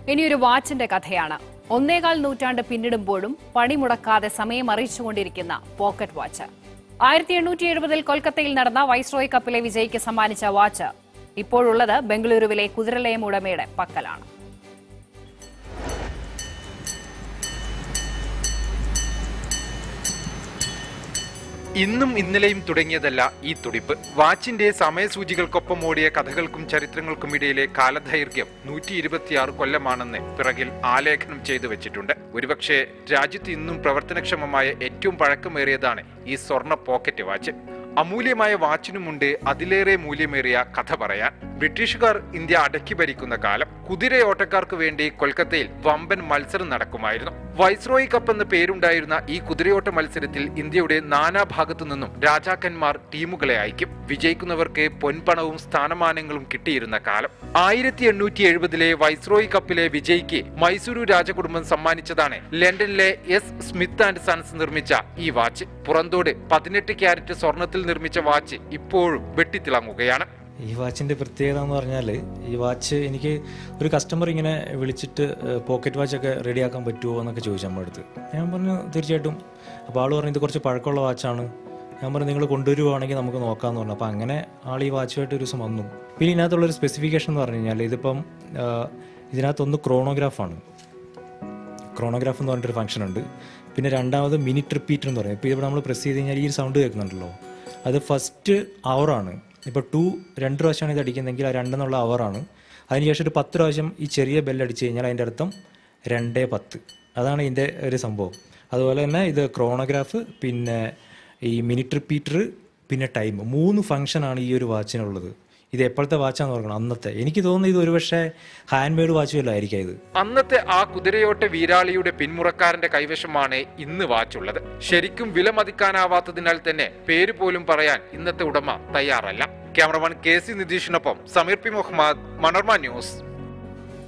ഇനിയൊരു വാച്ചിന്റെ കഥയാണ് ഒന്നേകാൽ നൂറ്റാണ്ട് പിന്നിടുമ്പോഴും പണിമുടക്കാതെ സമയം അറിയിച്ചുകൊണ്ടിരിക്കുന്ന പോക്കറ്റ് വാച്ച് ആയിരത്തി എണ്ണൂറ്റി എഴുപതിൽ കൊൽക്കത്തയിൽ നടന്ന വൈസ്രോയ് കപ്പിലെ വിജയിക്ക് സമ്മാനിച്ച വാച്ച് ഇപ്പോഴുള്ളത് ബംഗളൂരുവിലെ കുതിരലയം ഉടമയുടെ പക്കലാണ് ഇന്നും ഇന്നലെയും തുടങ്ങിയതല്ല ഈ തുടിപ്പ് വാച്ചിന്റെ സമയസൂചികൾക്കൊപ്പം ഓടിയ കഥകൾക്കും ചരിത്രങ്ങൾക്കും ഇടയിലെ കാലദൈർഘ്യം നൂറ്റി ഇരുപത്തിയാറ് കൊല്ലമാണെന്ന് പിറകിൽ ആലേഖനം ചെയ്തു വെച്ചിട്ടുണ്ട് ഒരുപക്ഷെ രാജ്യത്ത് ഇന്നും പ്രവർത്തനക്ഷമമായ ഏറ്റവും പഴക്കമേറിയതാണ് ഈ സ്വർണ്ണ പോക്കറ്റ് വാച്ച് അമൂല്യമായ വാച്ചിനുമുണ്ട് അതിലേറെ മൂല്യമേറിയ കഥ പറയാൻ ബ്രിട്ടീഷുകാർ ഇന്ത്യ അടക്കി ഭരിക്കുന്ന കാലം കുതിരയോട്ടക്കാർക്ക് വേണ്ടി കൊൽക്കത്തയിൽ വമ്പൻ മത്സരം നടക്കുമായിരുന്നു വൈസ്രോയി കപ്പ് എന്ന പേരുണ്ടായിരുന്ന ഈ കുതിരയോട്ട മത്സരത്തിൽ ഇന്ത്യയുടെ നാനാഭാഗത്തു നിന്നും രാജാക്കന്മാർ ടീമുകളെ അയക്കും വിജയിക്കുന്നവർക്ക് പൊൻപണവും സ്ഥാനമാനങ്ങളും കിട്ടിയിരുന്ന കാലം ആയിരത്തി എണ്ണൂറ്റി എഴുപതിലെ വൈസ്രോയി കപ്പിലെ വിജയിക്ക് മൈസൂരു രാജകുടുംബം സമ്മാനിച്ചതാണ് ലണ്ടനിലെ എസ് സ്മിത്ത് ആൻഡ് സൺസ് നിർമ്മിച്ച ഈ വാച്ച് പുറന്തോട് പതിനെട്ട് ക്യാരറ്റ് സ്വർണത്തിൽ നിർമ്മിച്ച വാച്ച് ഇപ്പോഴും വെട്ടിത്തിളങ്ങുകയാണ് ഈ വാച്ചിൻ്റെ പ്രത്യേകത എന്ന് പറഞ്ഞാൽ ഈ വാച്ച് എനിക്ക് ഒരു കസ്റ്റമർ ഇങ്ങനെ വിളിച്ചിട്ട് പോക്കറ്റ് വാച്ചൊക്കെ റെഡിയാക്കാൻ പറ്റുമോ എന്നൊക്കെ ചോദിച്ചു നമ്മുടെ അടുത്ത് ഞാൻ പറഞ്ഞു തീർച്ചയായിട്ടും അപ്പോൾ ആൾ പറഞ്ഞു ഇത് കുറച്ച് പഴക്കമുള്ള വാച്ചാണ് ഞാൻ പറഞ്ഞു നിങ്ങൾ കൊണ്ടുവരുവാണെങ്കിൽ നമുക്ക് നോക്കാമെന്ന് പറഞ്ഞു അപ്പോൾ അങ്ങനെ ആൾ ഈ വാച്ചുമായിട്ട് ഒരു ദിവസം വന്നു പിന്നെ ഇതിനകത്തുള്ളൊരു സ്പെസിഫിക്കേഷൻ എന്ന് പറഞ്ഞു കഴിഞ്ഞാൽ ഇതിപ്പം ആ, ഇതിനകത്തൊന്ന് ക്രോണോഗ്രാഫാണ് ക്രോണോഗ്രാഫ് എന്ന് പറഞ്ഞിട്ടൊരു ഫംഗ്ഷൻ ഉണ്ട് പിന്നെ രണ്ടാമത് മിനിറ്റ് റിപ്പീറ്റർ എന്ന് പറയും ഇപ്പോൾ ഇവിടെ നമ്മൾ പ്രസ് ചെയ്ത് കഴിഞ്ഞാൽ ഈ ഒരു സൗണ്ട് കേൾക്കുന്നുണ്ടല്ലോ അത് ഫസ്റ്റ് അവറാണ് ഇപ്പോൾ ടു രണ്ട് പ്രാവശ്യമാണ് ഇത് അടിക്കുന്നതെങ്കിൽ ആ രണ്ടെന്നുള്ള അവറാണ് അതിനുശേഷം ഒരു പത്ത് പ്രാവശ്യം ഈ ചെറിയ ബെല്ലടിച്ച് കഴിഞ്ഞാൽ അതിൻ്റെ അർത്ഥം രണ്ടേ പത്ത് അതാണ് ഇതിൻ്റെ ഒരു സംഭവം അതുപോലെ തന്നെ ഇത് ക്രോണോഗ്രാഫ് പിന്നെ ഈ മിനിറ്റ് റിപ്പീറ്റർ പിന്നെ ടൈം മൂന്ന് ഫംഗ്ഷനാണ് ഈ ഒരു വാച്ചിനുള്ളത് ഇത് എപ്പോഴത്തെ വാച്ചാന്ന് നോക്കണം അന്നത്തെ എനിക്ക് തോന്നുന്നു ഇത് ഒരുപക്ഷെ ഹാൻഡ് മെയ്ഡ് വാച്ച് വല്ലതും ആയിരിക്കാം ഇത് അന്നത്തെ ആ കുതിരയോട്ട വീരാളിയുടെ പിന്മുറക്കാരന്റെ കൈവശമാണ് ഇന്ന് വാച്ചുള്ളത് ശരിക്കും വിലമതിക്കാനാവാത്തതിനാൽ തന്നെ പേര് പോലും പറയാൻ ഇന്നത്തെ ഉടമ തയ്യാറല്ല ക്യാമറമാൻ കെ സി നിതീഷിനൊപ്പം സമീർ പി മുഹമ്മദ് മനോർമ ന്യൂസ്